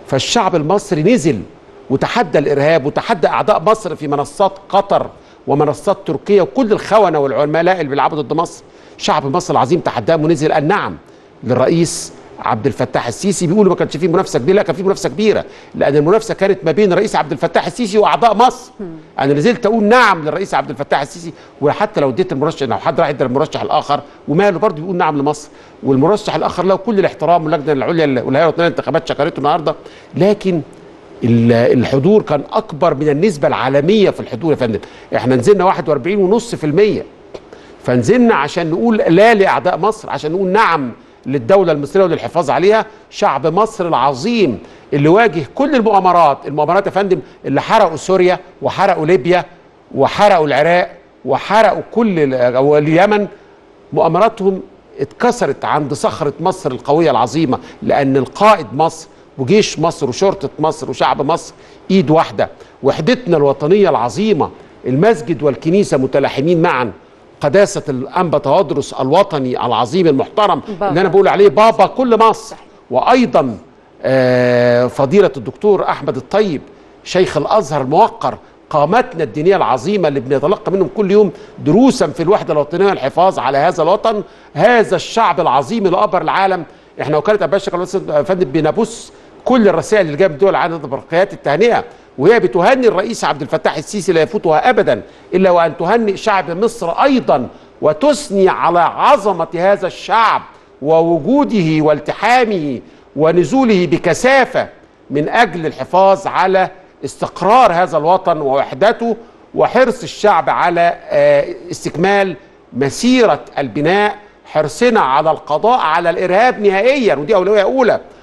فالشعب المصري نزل وتحدى الارهاب وتحدى اعداء مصر في منصات قطر ومنصات تركيا وكل الخونه والعملاء اللي بيلعبوا ضد مصر شعب مصر العظيم تحداهم ونزل قال نعم للرئيس عبد الفتاح السيسي بيقولوا ما كانش فيه منافسه كبيره لا كان فيه منافسه كبيره لان المنافسه كانت ما بين الرئيس عبد الفتاح السيسي واعضاء مصر انا نزلت اقول نعم للرئيس عبد الفتاح السيسي وحتى لو اديت المرشح لو حد راح ادى المرشح الاخر وماله برضه بيقول نعم لمصر والمرشح الاخر له كل الاحترام واللجنه العليا والهيئه الوطنيه للانتخابات شكرته النهارده لكن ال- الحضور كان اكبر من النسبه العالميه في الحضور يا فندم احنا نزلنا 41.5% فنزلنا عشان نقول لا لاعداء مصر عشان نقول نعم للدوله المصريه وللحفاظ عليها شعب مصر العظيم اللي واجه كل المؤامرات المؤامرات يا فندم اللي حرقوا سوريا وحرقوا ليبيا وحرقوا العراق وحرقوا كل ال- أو اليمن مؤامراتهم اتكسرت عند صخرة مصر القوية العظيمة لأن القائد مصر وجيش مصر وشرطة مصر وشعب مصر إيد واحدة وحدتنا الوطنية العظيمة المسجد والكنيسة متلاحمين معا قداسة الأنبا تودرس الوطني العظيم المحترم بابا. اللي أنا بقول عليه بابا كل مصر وأيضا آه، فضيلة الدكتور أحمد الطيب شيخ الأزهر الموقر قامتنا الدينية العظيمة اللي بنتلقى منهم كل يوم دروسا في الوحدة الوطنية والحفاظ على هذا الوطن هذا الشعب العظيم اللي أبر العالم احنا وكالة أباشا يا فندم بنبث كل الرسائل اللي جايه من دول العالم برقيات التهنئة وهي بتهني الرئيس عبد الفتاح السيسي لا يفوتها أبدا إلا وأن تهنئ شعب مصر أيضا وتثني على عظمة هذا الشعب ووجوده والتحامه ونزوله بكثافة من أجل الحفاظ على استقرار هذا الوطن ووحدته وحرص الشعب على آه، استكمال مسيرة البناء حرصنا على القضاء على الإرهاب نهائيا ودي أولوية أولى